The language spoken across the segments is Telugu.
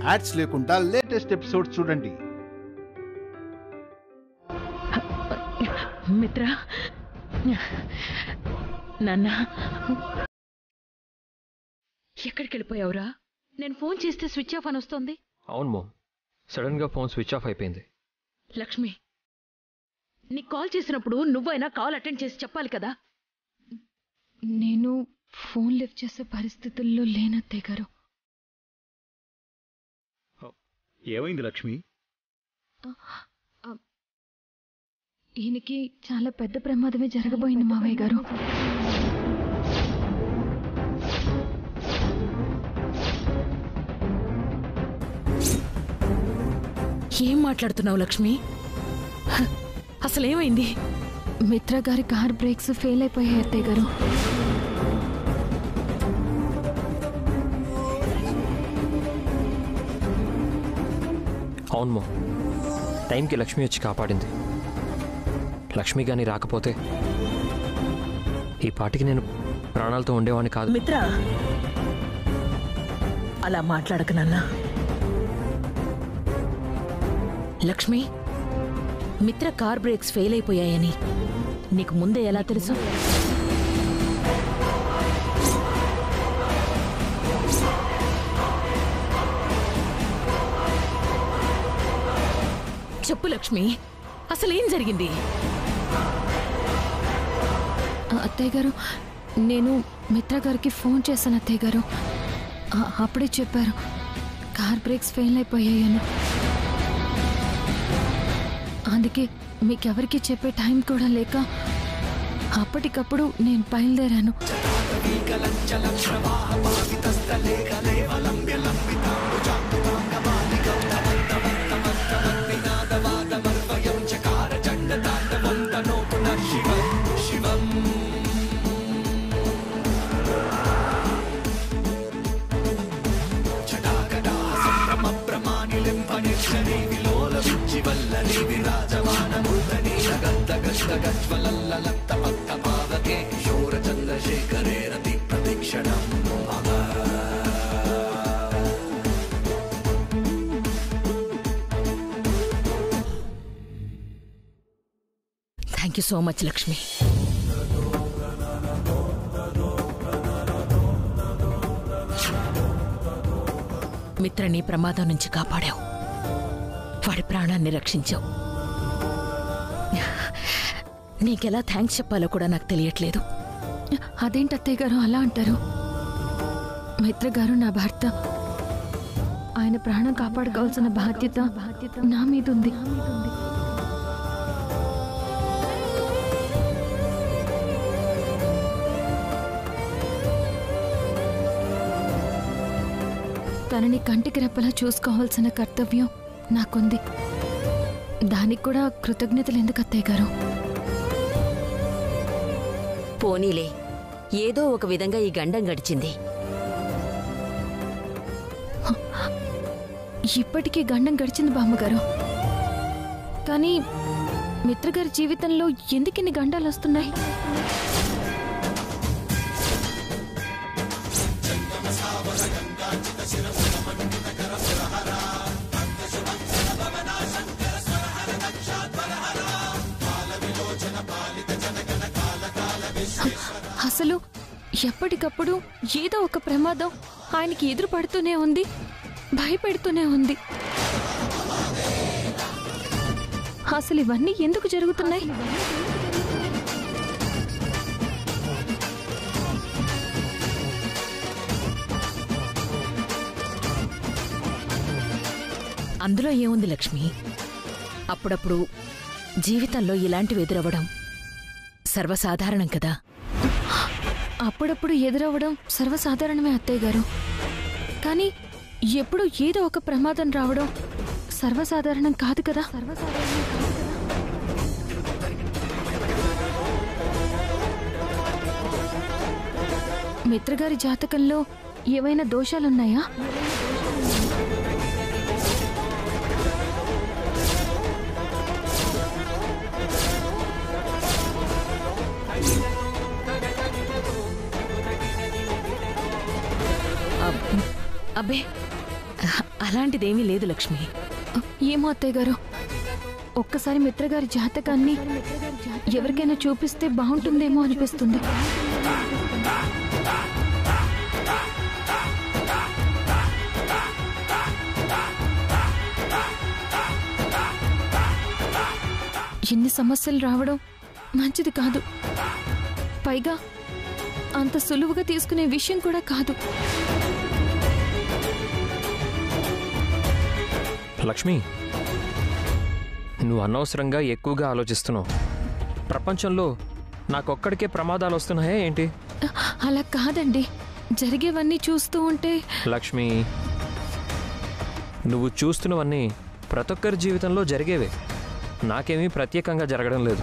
యాడ్స్ లేకుండా లేటెస్ట్ ఎపిసోడ్ చూడండి మిత్ర నాన్న ఎక్కడికి వెళ్ళిపోయావురా నేను ఫోన్ చేస్తే స్విచ్ ఆఫ్ అని వస్తోంది అవును మోమ్ సడన్గా ఫోన్ స్విచ్ ఆఫ్ అయిపోయింది లక్ష్మి నీకు కాల్ చేసినప్పుడు నువ్వైనా కాల్ అటెండ్ చేసి చెప్పాలి కదా నేను ఫోన్ లిఫ్ట్ చేసే పరిస్థితుల్లో లేనత్తే గారు ఏమైంది లక్ష్మి ఈయనకి చాలా పెద్ద ప్రమాదమే జరగబోయింది మావయ్య గారు ఏం మాట్లాడుతున్నావు లక్ష్మి హ, అసలేమైంది మిత్ర గారి కార్ బ్రేక్స్ ఫెయిల్ అయిపోయాయి అత్తయ్య గారు అవును మోమ్ టైంకి లక్ష్మి వచ్చి కాపాడింది లక్ష్మి కానీ రాకపోతే ఈ పాటికి నేను ప్రాణాలతో ఉండేవాడిని కాదు మిత్ర అలా మాట్లాడక నాన్నా లక్ష్మి మిత్ర కార్ బ్రేక్స్ ఫెయిల్ అయిపోయాయని నీకు ముందే ఎలా తెలుసు చెప్పు లక్ష్మి అసలేం జరిగింది ఆ, అత్తయ్య గారు నేను మిత్ర గారికి ఫోన్ చేశాను అత్తయ్య గారు ఆ, అప్పుడే చెప్పారు కార్ బ్రేక్స్ ఫెయిల్ అయిపోయాయని అందుకే మీకెవరికి చెప్పే టైం కూడా లేక అప్పటికప్పుడు నేను బయలుదేరాను thank you so much Lakshmi మిత్రని ప్రమాదం నుంచి కాపాడావు వాడి ప్రాణాన్ని రక్షించావు నీకెలా థ్యాంక్స్ చెప్పాలో కూడా నాకు తెలియట్లేదు అదేంటి అత్తయ్య గారు అలా అంటారు మిత్ర గారు నా భర్త ఆయన ప్రాణం కాపాడుకోవాల్సిన బాధ్యత బాధ్యత నా మీద ఉంది తనని కంటికి రెప్పలా చూసుకోవాల్సిన కర్తవ్యం నాకుంది దానికి కూడా కృతజ్ఞతలు ఎందుకు అత్తయ్య గారు పోనీలే ఏదో ఒక విధంగా ఈ గండం గడిచింది ఇప్పటికీ గండం గడిచింది బామ్మగారు కానీ మిత్రగారి జీవితంలో ఎందుకిన్ని గండాలు వస్తున్నాయి అసలు ఎప్పటికప్పుడు ఏదో ఒక ప్రమాదం ఆయనకి ఎదురు పడుతూనే ఉంది భయపెడుతూనే ఉంది అసలు ఇవన్నీ ఎందుకు జరుగుతున్నాయి అందులో ఏముంది లక్ష్మి అప్పుడప్పుడు జీవితంలో ఇలాంటివి ఎదురవ్వడం సర్వసాధారణం కదా అప్పుడప్పుడు ఎదురవ్వడం సర్వసాధారణమే అత్తయ్య గారు కానీ ఎప్పుడు ఏదో ఒక ప్రమాదం రావడం సర్వసాధారణం కాదు కదా సర్వసాధారణం కాదు కదా మిత్రగారి జాతకంలో ఏవైనా దోషాలున్నాయా అబ్- అబ్బే అలాంటిదేమీ లేదు లక్ష్మి ఏమో అత్తయ్య గారు ఒక్కసారి మిత్రగారి జాతకాన్ని ఎవరికైనా చూపిస్తే బాగుంటుందేమో అనిపిస్తుంది ఎన్ని సమస్యలు రావడం మంచిది కాదు పైగా అంత సులువుగా తీసుకునే విషయం కూడా కాదు లక్ష్మి నువ్వు అనవసరంగా ఎక్కువగా ఆలోచిస్తున్నావు ప్రపంచంలో నాకొక్కడికే ప్రమాదాలు వస్తున్నాయా ఏంటి అలా కాదండి జరిగేవన్నీ చూస్తూ ఉంటే లక్ష్మి నువ్వు చూస్తున్నవన్నీ ప్రతి ఒక్కరి జీవితంలో జరిగేవే నాకేమీ ప్రత్యేకంగా జరగడం లేదు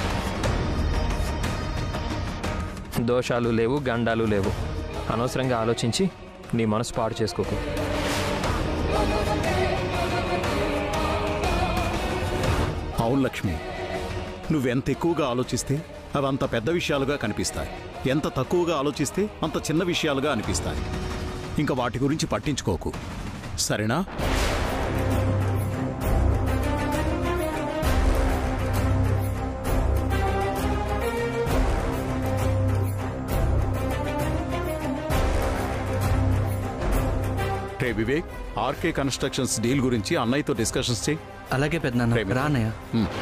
దోషాలు లేవు గండాలు లేవు అనవసరంగా ఆలోచించి నీ మనసు పాడు చేసుకోకు అవును లక్ష్మి నువ్వెంత ఎక్కువగా ఆలోచిస్తే అవి అంత పెద్ద విషయాలుగా కనిపిస్తాయి ఎంత తక్కువగా ఆలోచిస్తే అంత చిన్న విషయాలుగా అనిపిస్తాయి ఇంకా వాటి గురించి పట్టించుకోకు సరేనా రే వివేక్ ఆర్కే కన్స్ట్రక్షన్స్ డీల్ గురించి అన్నయ్యతో డిస్కషన్స్ చేయి అలాగే పెద్దనాన్న ప్రేమ. రా అన్నయ్య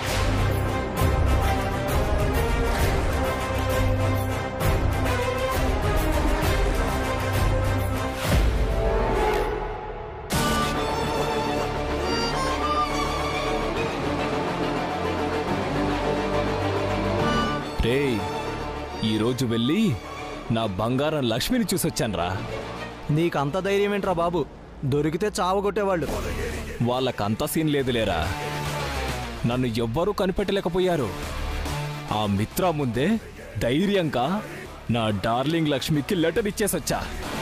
రేయ్ ఈరోజు వెళ్ళి నా బంగారం లక్ష్మిని చూసొచ్చాన్రా నీకు అంత ధైర్యం ఏంట్రా బాబు దొరికితే చావగొట్టేవాళ్ళు వాళ్ళకంత సీన్ లేదులేరా నన్ను ఎవ్వరూ కనిపెట్టలేకపోయారు ఆ మిత్ర ముందే ధైర్యంగా నా డార్లింగ్ లక్ష్మికి లెటర్ ఇచ్చేసొచ్చా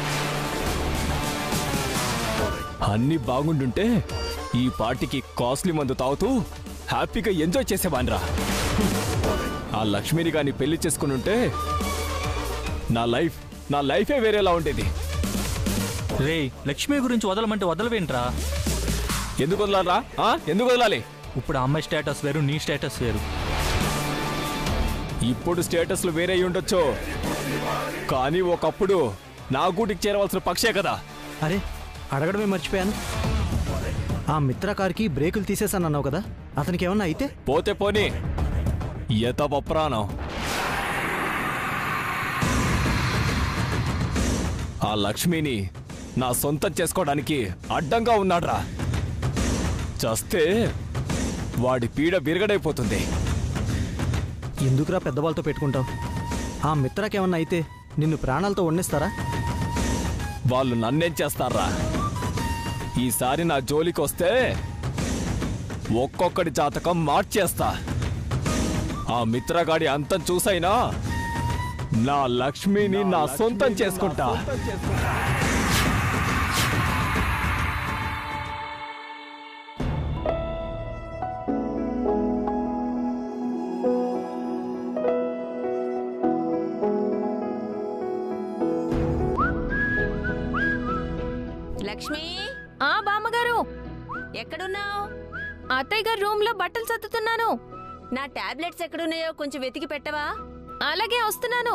అన్ని బాగుండుంటే ఈ పార్టీకి కాస్ట్లీ మందు తాగుతూ హ్యాపీగా ఎంజాయ్ చేసేవాన్రా ఆ లక్ష్మిని గాని పెళ్లి చేసుకునుంటే నా లైఫ్ నా లైఫే వేరేలా ఉండేది రే లక్ష్మి గురించి వదలమంటే వదలవేంట్రా ఎందుకు వదలాలరా ఆ? ఎందుకు వదలాలి ఇప్పుడు ఆ అమ్మాయి స్టేటస్ వేరు నీ స్టేటస్ వేరు ఇప్పుడు స్టేటస్లు వేరే అయి ఉండొచ్చు కానీ ఒకప్పుడు నా గూటికి చేరవలసిన పక్షే కదా అరే అడగడమే మర్చిపోయాను ఆ మిత్ర కార్కి బ్రేకులు తీసేసానన్నావు కదా అతనికి ఏమన్నా అయితే పోతే పోని ఎత ప్రాణం ఆ లక్ష్మిని నా సొంతం చేసుకోవడానికి అడ్డంగా ఉన్నాడ్రా చస్తే వాడి పీడ విరగడైపోతుంది ఎందుకురా పెద్దవాళ్ళతో పెట్టుకుంటావు ఆ మిత్రకేమన్నా అయితే నిన్ను ప్రాణాలతో వండిస్తారా వాళ్ళు నన్నేం చేస్తారా ఈసారి నా జోలికి వస్తే ఒక్కొక్కడి జాతకం మార్చేస్తా ఆ మిత్రగాడి అంతం చూసైనా నా లక్ష్మిని నా సొంతం చేసుకుంటా లక్ష్మి ఆ బామ్మగారు ఎక్కడున్నావు అత్తయ్య గారు రూమ్ లో బట్టలు సర్దుతున్నాను నా టాబ్లెట్స్ ఎక్కడున్నాయో కొంచెం వెతికి పెట్టవా అలాగే వస్తున్నాను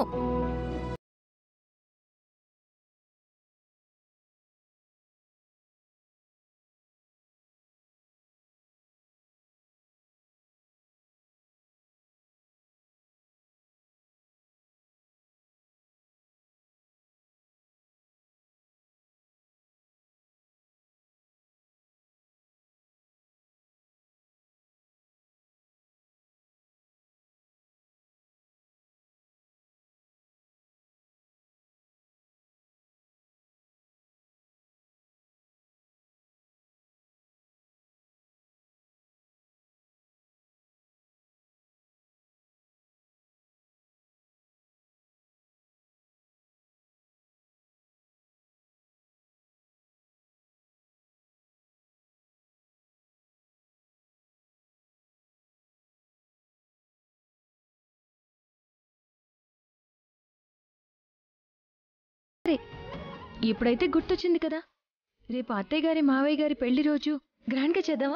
ఇప్పుడైతే గుర్తొచ్చింది కదా రేపు అత్తయ్య గారి మావయ్య గారి పెళ్లి రోజు గ్రాండ్గా చేద్దామా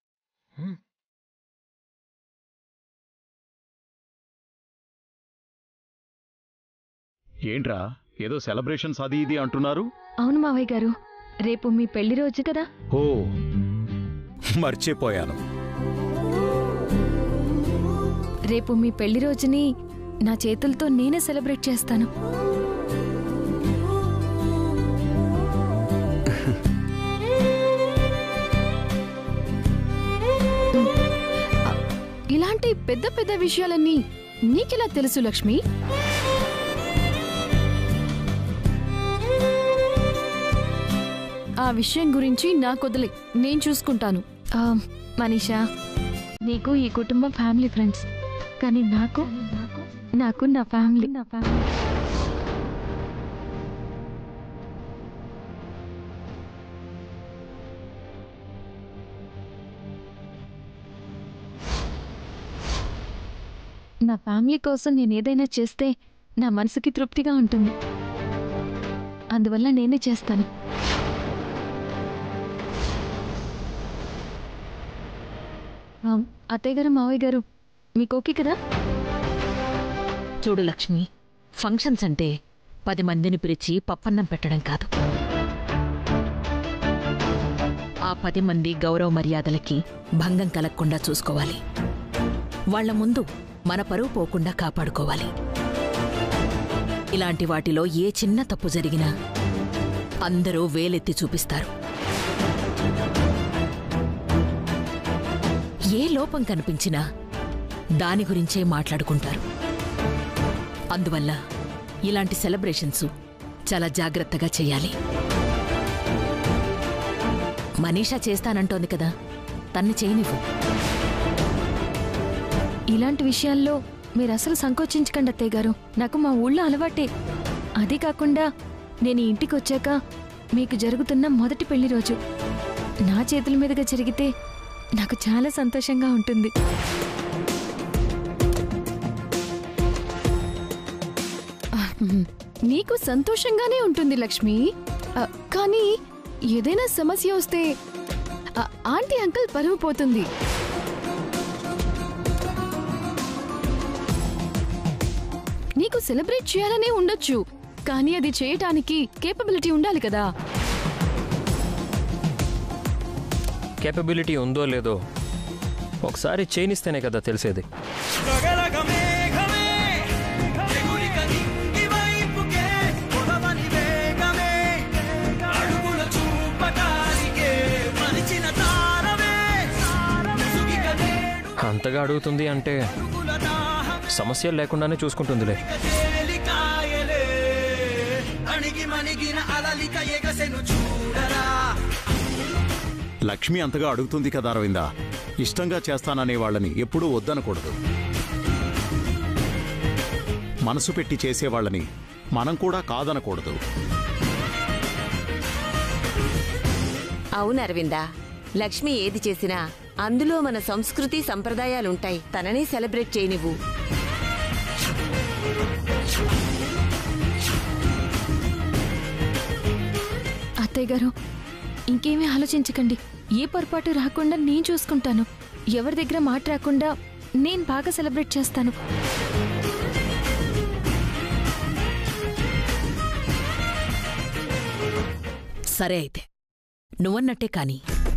ఏంట్రా ఏదో సెలబ్రేషన్స్ అది ఇది అంటున్నారు అవును మావయ్య గారు రేపు మీ పెళ్లి రోజు కదా ఓ మర్చిపోయాను రేపు మీ పెళ్లి రోజుని నా చేతులతో నేనే సెలబ్రేట్ చేస్తాను ఇలాంటి పెద్ద పెద్ద విషయాలన్నీ నీకెలా తెలుసు లక్ష్మి ఆ విషయం గురించి నాకొదిలే నేను చూసుకుంటాను ఆ, మనీషా నీకు ఈ కుటుంబం ఫ్యామిలీ ఫ్రెండ్స్ కానీ నాకు నాకు నా ఫ్యామిలీ నా ఫ్యామిలీ నా ఫ్యామిలీ కోసం నేను ఏదైనా చేస్తే నా మనసుకి తృప్తిగా ఉంటుంది అందువల్ల నేనే చేస్తాను ఆ, అత్తయ్య గారు మావయ్య గారు మీకు ఓకే కదా చూడు లక్ష్మి ఫంక్షన్స్ అంటే పది మందిని పిలిచి పప్పన్నం పెట్టడం కాదు ఆ పది మంది గౌరవ మర్యాదలకి భంగం కలగకుండా చూసుకోవాలి వాళ్ళ ముందు మన పరువు పోకుండా కాపాడుకోవాలి ఇలాంటి వాటిలో ఏ చిన్న తప్పు జరిగినా అందరూ వేలెత్తి చూపిస్తారు ఏ లోపం కనిపించినా దాని గురించే మాట్లాడుకుంటారు అందువల్ల ఇలాంటి సెలబ్రేషన్స్ చాలా జాగ్రత్తగా చేయాలి మనీషా చేస్తానంటోంది కదా తన్ని చేయనివ్వు ఇలాంటి విషయాల్లో మీరు అసలు సంకోచించకండి అత్తయ్య గారు నాకు మా ఊళ్ళో అలవాటే అదే కాకుండా నేను ఈ ఇంటికి వచ్చాక మీకు జరుగుతున్న మొదటి పెళ్లి రోజు నా చేతుల మీదుగా జరిగితే నాకు చాలా సంతోషంగా ఉంటుంది నీకు సంతోషంగానే ఉంటుంది లక్ష్మి ఆ, కానీ ఏదైనా సమస్య వస్తే ఆ, ఆంటీ అంకుల్ పరువు పోతుంది నీకు సెలబ్రేట్ చేయాలనే ఉండొచ్చు కానీ అది చేయటానికి కేపబిలిటీ ఉండాలి కదా కేపబిలిటీ ఉందో లేదో ఒకసారి చేయనిస్తేనే కదా తెలిసేది అంతగా అడుగుతుంది అంటే సమస్యలు లేకుండానే చూసుకుంటుందిలే లక్ష్మి అంతగా అడుగుతుంది కదా అరవింద ఇష్టంగా చేస్తాననే వాళ్ళని ఎప్పుడూ వద్దనకూడదు మనసు పెట్టి చేసేవాళ్ళని మనం కూడా కాదనకూడదు అవును అరవిందా లక్ష్మి ఏది చేసినా అందులో మన సంస్కృతి సంప్రదాయాలుంటాయి తననే సెలబ్రేట్ చేయనివ్వు అత్తయ్య గారు ఇంకేమీ ఆలోచించకండి ఏ పొరపాటు రాకుండా నేను చూసుకుంటాను ఎవరి దగ్గర మాట రాకుండా నేను బాగా సెలబ్రేట్ చేస్తాను సరే అయితే నువ్వన్నట్టే కాని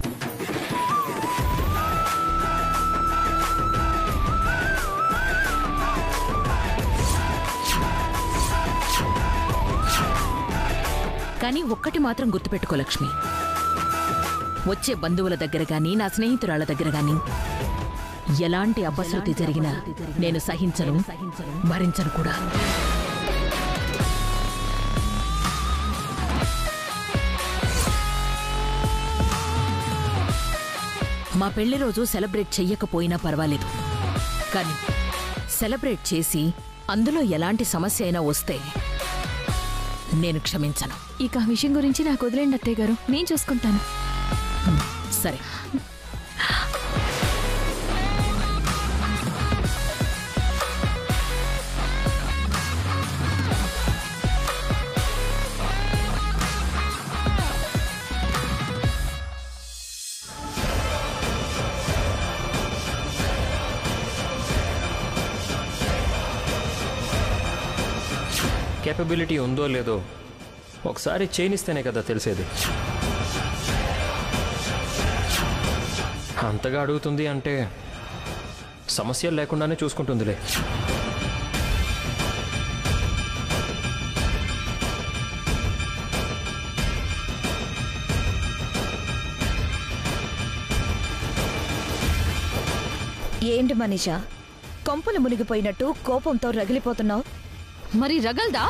కానీ ఒక్కటి మాత్రం గుర్తుపెట్టుకో లక్ష్మి వచ్చే బంధువుల దగ్గర గాని నా స్నేహితురాళ్ళ దగ్గర గాని ఎలాంటి అపశృతి జరిగినా నేను సహించను భరించను కూడా మా పెళ్లి రోజు సెలబ్రేట్ చెయ్యకపోయినా పర్వాలేదు కానీ సెలబ్రేట్ చేసి అందులో ఎలాంటి సమస్య అయినా వస్తే నేను క్షమించను ఇక ఆ విషయం గురించి నాకు వదిలేండి అత్తయ్య గారు నేను చూసుకుంటాను సరే కేపబిలిటీ ఉందో లేదో ఒకసారి చేయనిస్తేనే కదా తెలిసేది అంతగా అడుగుతుంది అంటే సమస్యలు లేకుండానే చూసుకుంటుందిలే ఏంటి మనీషా కొంపలు మునిగిపోయినట్టు కోపంతో రగిలిపోతున్నావు మరి రగల్దా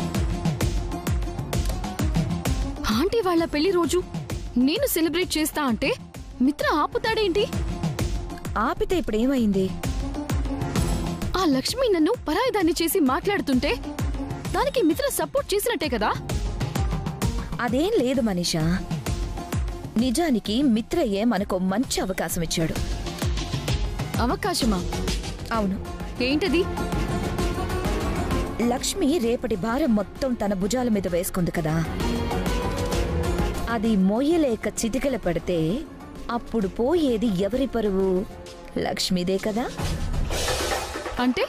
ఆంటీ వాళ్ళ పెళ్లి రోజు నేను సెలబ్రేట్ చేస్తా అంటే మిత్ర ఆపుతాడేంటి ఆపితే ఇప్పుడు ఏమైంది ఆ లక్ష్మి నన్ను పరాయిదాన్ని చేసి మాట్లాడుతుంటే దానికి మిత్ర సపోర్ట్ చేసినట్టే కదా అదేం లేదు మనీషా నిజానికి మిత్రయ్యే మనకు మంచి అవకాశం ఇచ్చాడు అవకాశమా అవును ఏంటది లక్ష్మి రేపటి భారం మొత్తం తన భుజాల మీద వేసుకుంది కదా అది మోయలేక చిటికల పడితే అప్పుడు పోయేది ఎవరి పరువు లక్ష్మిదే కదా అంటే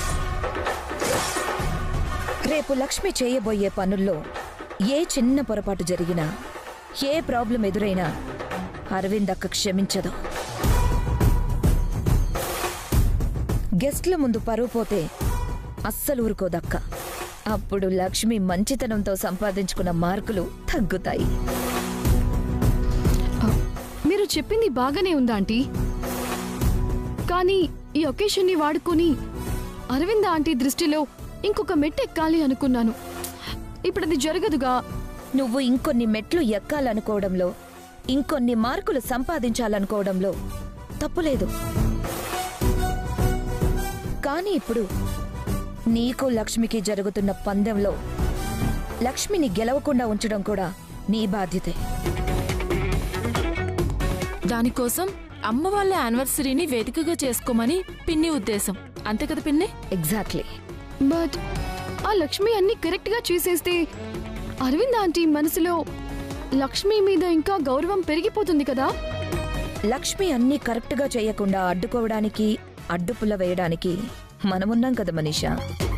రేపు లక్ష్మి చేయబోయే పనుల్లో ఏ చిన్న పొరపాటు జరిగినా ఏ ప్రాబ్లం ఎదురైనా అరవింద్ అక్క క్షమించదు గెస్ట్ల ముందు పరువు పోతే అస్సలు ఊరుకోదక్క అప్పుడు లక్ష్మి మంచితనంతో సంపాదించుకున్న మార్కులు తగ్గుతాయి మీరు చెప్పింది బాగానే ఉందా ఆంటీ కానీ ఈ ఒకేషన్ని వాడుకొని అరవింద ఆంటీ దృష్టిలో ఇంకొక మెట్టు ఎక్కాలి అనుకున్నాను ఇప్పుడు అది జరగదుగా నువ్వు ఇంకొన్ని మెట్లు ఎక్కాలనుకోవడంలో ఇంకొన్ని మార్కులు సంపాదించాలనుకోవడంలో తప్పులేదు కానీ ఇప్పుడు నీకు లక్ష్మికి జరుగుతున్న పందెంలో లక్ష్మిని గెలవకుండా ఉంచడం కూడా నీ బాధ్యతే దానికోసం అమ్మ వాళ్ళ యానివర్సరీని వేదికగా చేసుకోమని పిన్ని ఉద్దేశం అంతే కదా పిన్ని ఎగ్జాక్ట్లీ బట్ ఆ లక్ష్మి అన్ని కరెక్ట్ గా చేసేస్తే అరవింద్ ఆంటీ మనసులో లక్ష్మి మీద ఇంకా గౌరవం పెరిగిపోతుంది కదా లక్ష్మి అన్నీ కరెక్ట్గా చేయకుండా అడ్డుకోవడానికి అడ్డుపుల్ల వేయడానికి మనమున్నాం కదా Manisha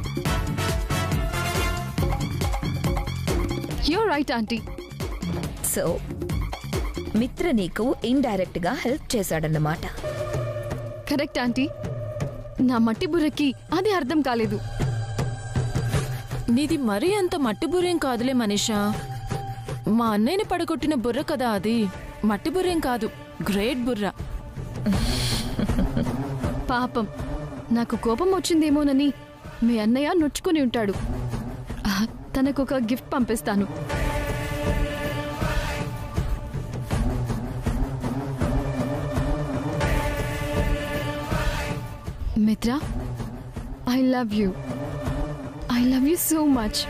you're right aunty so Mitra నీకు ఇండైరెక్ట్ గా హెల్ప్ చేశాడన్నమాట కరెక్ట్ ఆంటీ నా మట్టి బుర్రకి అది అర్థం కాలేదు నీది మరీ అంత మట్టి బుర్రేం కాదులే మనీషా మా అన్నయ్యని పడగొట్టిన బుర్ర కదా అది మట్టి బుర్రేం కాదు గ్రేట్ బుర్ర పాపం నాకు కోపం వచ్చిందేమోనని మీ అన్నయ్య నొచ్చుకొని ఉంటాడు ఆ, తనకు ఒక గిఫ్ట్ పంపిస్తాను Mitra I love you I love you so much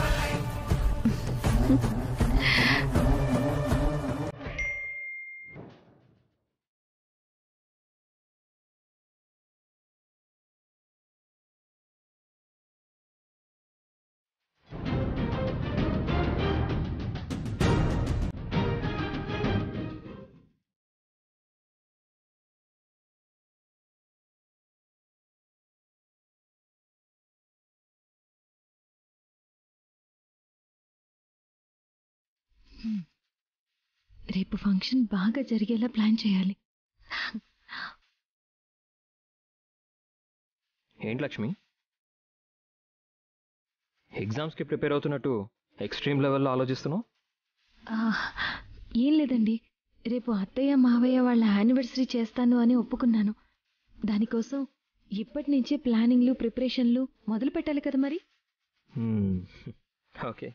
రేపు ఫంక్షన్ బాగా జరిగేలా ప్లాన్ చేయాలి ఏంటి లక్ష్మి ఎగ్జామ్స్కి ప్రిపేర్ అవుతున్నట్టు ఎక్స్ట్రీమ్ లెవెల్లో ఆలోచిస్తున్నావు ఆ, ఏం లేదండి రేపు అత్తయ్య మావయ్య వాళ్ళ యానివర్సరీ చేస్తాను అని ఒప్పుకున్నాను దానికోసం ఇప్పటి నుంచే ప్లానింగ్లు ప్రిపరేషన్లు మొదలు పెట్టాలి కదా మరి ఓకే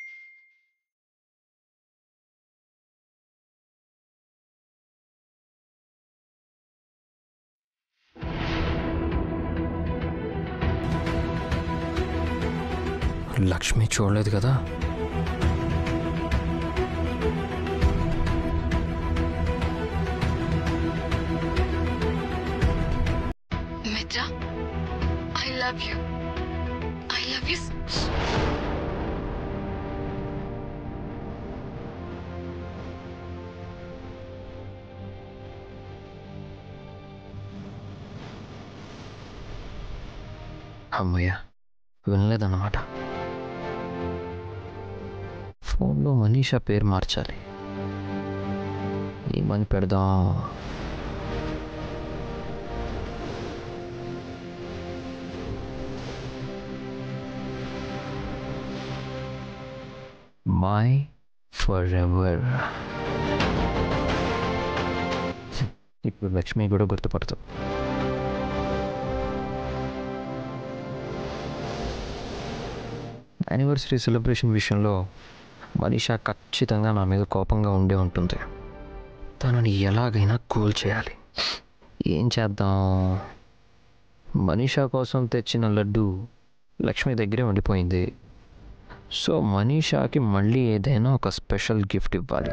లక్ష్మి చూడలేదు కదా Mitra I love you I love you అమ్మయ్య వినలేదన్నమాట మనీషా పేరు మార్చాలి ఏమని పెడదాం మై ఫర్ ఎవర్ ఇప్పుడు లక్ష్మి కూడా గుర్తుపడతాం యానివర్సరీ సెలబ్రేషన్ విషయంలో మనీషా ఖచ్చితంగా నా మీద కోపంగా ఉండే ఉంటుంది తనని ఎలాగైనా కూల్ చేయాలి ఏం చేద్దాం మనీషా కోసం తెచ్చిన లడ్డు లక్ష్మి దగ్గరే ఉండిపోయింది సో మనీషాకి మళ్ళీ ఏదైనా ఒక స్పెషల్ గిఫ్ట్ ఇవ్వాలి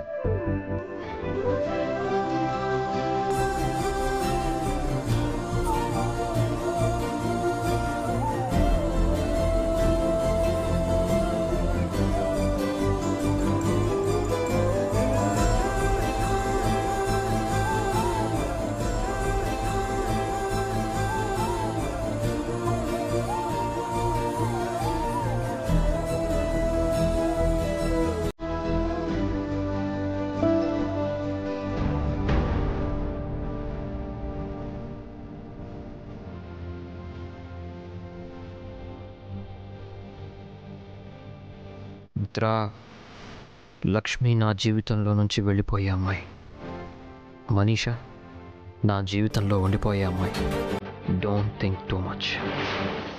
మిత్ర లక్ష్మి నా జీవితంలో నుంచి వెళ్ళిపోయే అమ్మాయి మనీషా నా జీవితంలో ఉండిపోయే అమ్మాయి డోంట్ థింక్ టూ మచ్